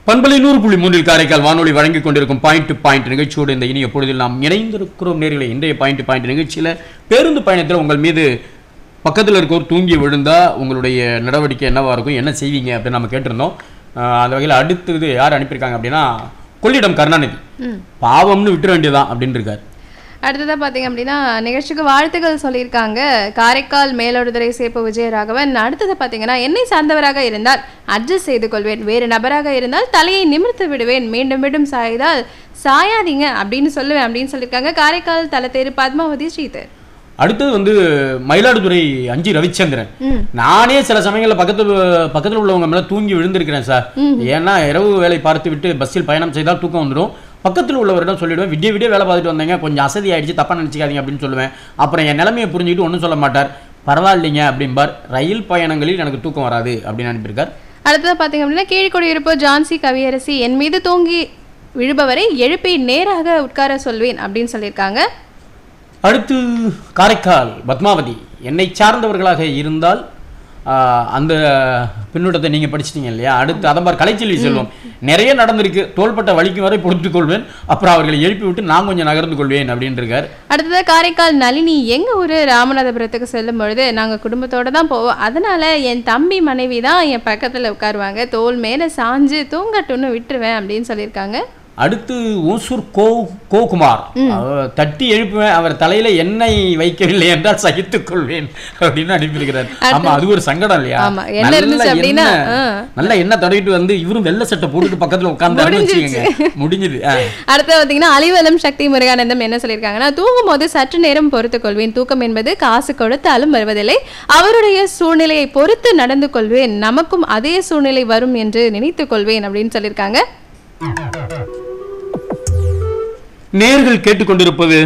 பண்பலை நூறு புள்ளி மூன்றில் காரைக்கால் வானொலி வழங்கிக் கொண்டிருக்கும் பாயிண்ட் டு பாயிண்ட் நிகழ்ச்சியோடு இந்த இனிய பொழுதில் நாம் இணைந்திருக்கிறோம் நேர்களை இன்றைய பாயிண்ட் டு பாயிண்ட் நிகழ்ச்சியில் பேருந்து பயணத்தில் உங்கள் மீது பக்கத்தில் இருக்கவர் தூங்கி விழுந்தா உங்களுடைய நடவடிக்கை என்னவா இருக்கும் என்ன செய்வீங்க அப்படின்னு நம்ம கேட்டிருந்தோம் ஆஹ் அந்த வகையில் அடுத்தது யார் அனுப்பியிருக்காங்க அப்படின்னா கொள்ளிடம் கருணாநிதி பாவம்னு விட்டுற வேண்டியதான் அப்படின்னு இருக்காரு அடுத்ததாக பார்த்தீங்க அப்படின்னா நிகழ்ச்சிக்கு வாழ்த்துக்கள் சொல்லியிருக்காங்க காரைக்கால் மேலோடுதுறை சேப்பு விஜயராகவன் அடுத்தது பார்த்தீங்கன்னா என்னை சார்ந்தவராக இருந்தால் அட்ஜஸ்ட் செய்து கொள்வேன் வேறு நபராக இருந்தால் தலையை நிமிர்த்து விடுவேன் மீண்டும் மீண்டும் சாய்தால் சாயாதீங்க அப்படின்னு சொல்லுவேன் அப்படின்னு சொல்லியிருக்காங்க காரைக்கால் தலத்தேரு பத்மாவதி ஸ்ரீதர் அடுத்தது வந்து மயிலாடுதுறை அஞ்சு ரவிச்சந்திரன் நானே சில சமயங்களில் பக்கத்துல பக்கத்தில் உள்ளவங்க மேல தூங்கி விழுந்திருக்கிறேன் சார் ஏன்னா இரவு வேலை பார்த்து விட்டு பஸ்ஸில் பயணம் செய்தால் தூக்கம் வந்துடும் பக்கத்தில் உள்ளவரிடம் சொல்லிடுவேன் விடிய விடிய வேலை பார்த்துட்டு வந்தீங்க கொஞ்சம் அசதி ஆயிடுச்சு தப்பா நினைச்சுக்காதீங்க அப்படின்னு சொல்லுவேன் அப்புறம் என் நிலைமையை புரிஞ்சுக்கிட்டு ஒன்றும் சொல்ல மாட்டார் பரவாயில்லைங்க அப்படிம்பார் ரயில் பயணங்களில் எனக்கு தூக்கம் வராது அப்படின்னு அனுப்பியிருக்கார் அடுத்தது பார்த்தீங்க அப்படின்னா கீழ்குடியிருப்பு ஜான்சி கவியரசி என் மீது தூங்கி விழுபவரை எழுப்பி நேராக உட்கார சொல்வேன் அப்படின்னு சொல்லியிருக்காங்க அடுத்து காரைக்கால் பத்மாவதி என்னை சார்ந்தவர்களாக இருந்தால் ஆஹ், அந்த பின்னூட்டத்தை நீங்க படிச்சிட்டீங்க இல்லையா அடுத்து அதம்பார் கலைச்செல்வி செல்வம் நிறைய நடந்திருக்கு தோள்பட்ட வலிக்கும் வரை பொறுத்துக் கொள்வேன் அப்புறம் அவர்களை எழுப்பி விட்டு நான் கொஞ்சம் நகர்ந்து கொள்வேன் அப்படின்னு இருக்கார் அடுத்தது காரைக்கால் நளினி எங்க ஊரு ராமநாதபுரத்துக்கு செல்லும் பொழுது நாங்க குடும்பத்தோட தான் போவோம் அதனால என் தம்பி மனைவி தான் என் பக்கத்துல உட்காருவாங்க தோல் மேல சாஞ்சு தூங்கட்டும்னு விட்டுருவேன் அப்படின்னு சொல்லியிருக்காங்க அடுத்து ஓசூர் கோ கோகுமார் அவர் தட்டி எழுப்புவேன் அவர் தலையில எண்ணெய் வைக்கவில்லை என்றால் சகித்துக் கொள்வேன் அப்படின்னு அனுப்பியிருக்கிறார் ஆமா அது ஒரு சங்கடம் இல்லையா ஆமா, எண்ணெய் நல்ல இருந்துச்சு அப்படின்னா, எண்ணெய், ஆ. நல்ல எண்ணெய் தடவிட்டு வந்து இவரும் வெள்ளை சட்டை போட்டுட்டு பக்கத்துல உட்கார்ந்தாருன்னு முடிஞ்சிருச்சு. வச்சுக்கோங்க முடிஞ்சது ஆ. அடுத்து பார்த்தீங்கன்னா அலிவலம் சக்தி முருகானந்தம் என்ன சொல்லியிருக்காங்கன்னா தூங்கும் போது சற்று நேரம் பொறுத்துக் கொள்வேன் தூக்கம் என்பது காசு கொடுத்தாலும் வருவதில்லை அவருடைய சூழ்நிலையை பொறுத்து நடந்து கொள்வேன் நமக்கும் அதே சூழ்நிலை வரும் என்று நினைத்துக் கொள்வேன் அப்படின்னு சொல்லியிருக்காங்க நேர்கள் கேட்டுக்கொண்டிருப்பது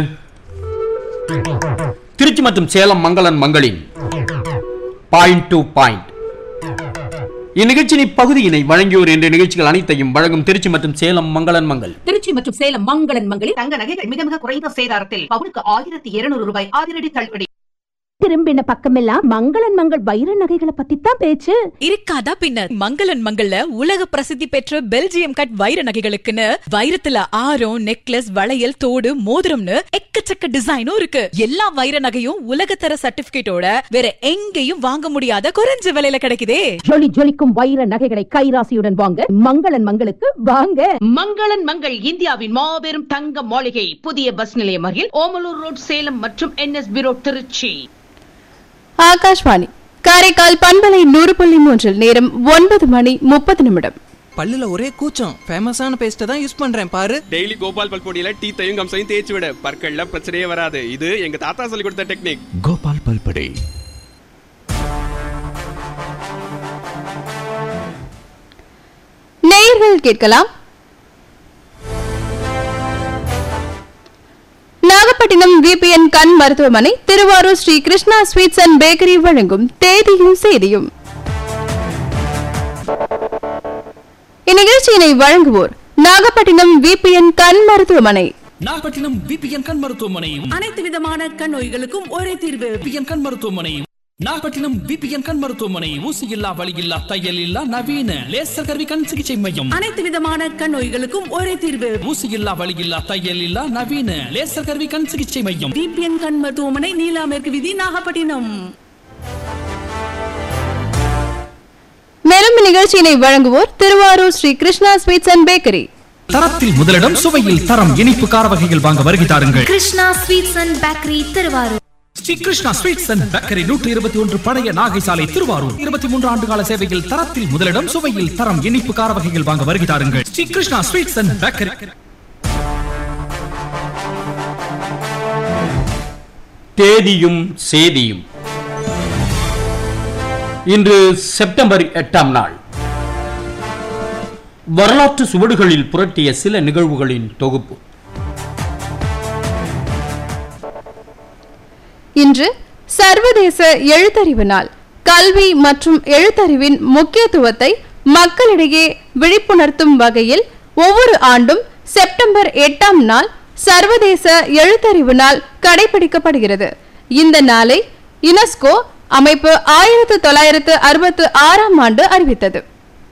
திருச்சி மற்றும் சேலம் மங்களன் மங்களின் பாயிண்ட் டு பாயிண்ட் இந்நிகழ்ச்சியின் பகுதியினை வழங்கியோர் என்ற நிகழ்ச்சிகள் அனைத்தையும் வழங்கும் திருச்சி மற்றும் சேலம் மங்களன் மங்கள் திருச்சி மற்றும் சேலம் மங்களன் மங்களில் தங்க நகைகள் மிக மிக குறைந்த சேதாரத்தில் பவுனுக்கு ஆயிரத்தி இருநூறு ரூபாய் அதிரடி தள்ளுபடி திரும்பின பக்கமெல்லாம் மங்களன் மங்கள் வைர நகைகளை பத்தி தான் பேச்சு இருக்காதா பின்ன மங்களன் மங்கள்ல உலக பிரசித்தி பெற்ற பெல்ஜியம் கட் வைர நகைகளுக்குன்னு வைரத்துல ஆரம் நெக்லஸ் வளையல் தோடு மோதிரம்னு எக்கச்சக்க டிசைனும் இருக்கு எல்லா வைர நகையும் உலகத்தர சர்டிபிகேட்டோட வேற எங்கேயும் வாங்க முடியாத குறைஞ்ச விலையில கிடைக்குதே ஜொலி ஜொலிக்கும் வைர நகைகளை கைராசியுடன் வாங்க மங்களன் மங்களுக்கு வாங்க மங்களன் மங்கள் இந்தியாவின் மாபெரும் தங்க மாளிகை புதிய பஸ் நிலையம் அருகில் ஓமலூர் ரோட் சேலம் மற்றும் NS B road Trichy Akashvani Karaikal பண்பலை நூறு புள்ளி மூன்றில் நேரம் ஒன்பது மணி முப்பது நிமிடம் பல்லுல ஒரே கூச்சம் ஃபேமஸான பேஸ்ட்டை தான் யூஸ் பண்றேன் பாரு டெய்லி கோபால் பல்பொடியில டீத்தையும் கம்சையும் தேய்ச்சி விட பற்கள்ல பிரச்சனையே வராது இது எங்க தாத்தா சொல்லி கொடுத்த டெக்னிக் கோபால் பல்படை நேயர்கள் கேட்கலாம் நாகப்பட்டினம் விபிஎன் கண் மருத்துவமனை Thiruvarur Sri Krishna sweets and bakery வழங்கும் தேதியும் செய்தியும் இந்நிகழ்ச்சியினை வழங்குவோர் நாகப்பட்டினம் விபிஎன் கண் மருத்துவமனை நாகப்பட்டினம் பிபிஎன் கண் மருத்துவமனை அனைத்து விதமான கண் நோய்களுக்கும் ஒரே தீர்வு பிபிஎன் கண் மருத்துவமனை நாகப்பட்டினம் பிபிஎன் கண் மருத்துவமனை ஊசி இல்லா வலி இல்லா தையல் இல்லா நவீன லேசர் கருவி கண் சிகிச்சை மையம் அனைத்து விதமான கண் நோய்களுக்கும் ஒரே தீர்வு ஊசி இல்லா வலி இல்லா தையல் இல்லா நவீன லேசர் கருவி கண் சிகிச்சை மையம் டிபிஎன் கண் மருத்துவமனை நீலா மேற்கு விதி நாகப்பட்டினம் மேலும் இந்நிகழ்ச்சியினை வழங்குவோர் Thiruvarur Sri Krishna sweets and bakery தரத்தில் முதலிடம் சுவையில் தரம் இனிப்பு கார வகைகள் வாங்க வருகை தாருங்கள் Krishna sweets and bakery Thiruvarur Sri Krishna sweets and bakery நூற்றி இருபத்தி ஒன்று பழைய நாகை சாலை திருவாரூர் இருபத்தி மூன்று ஆண்டு கால சேவையில் தரத்தில் முதலிடம் சுவையில் தரம் இனிப்பு கார வகைகள் வாங்க வருகை தாருங்கள் Sri Krishna sweets and bakery தேதியும் சேதியும் இன்று செப்டம்பர் எட்டாம் நாள் வரலாற்று சுவடுகளில் புரட்டிய சில நிகழ்வுகளின் தொகுப்பு இன்று சர்வதேச எழுத்தறிவு நாள் கல்வி மற்றும் எழுத்தறிவின் முக்கியத்துவத்தை மக்களிடையே விழிப்புணர்த்தும் வகையில் ஒவ்வொரு ஆண்டும் செப்டம்பர் எட்டாம் நாள் சர்வதேச எழுத்தறிவு நாள் கடைபிடிக்கப்படுகிறது இந்த நாளை யுனெஸ்கோ அமைப்பு ஆயிரத்து தொள்ளாயிரத்து அறுபத்து ஆறாம் ஆண்டு அறிவித்தது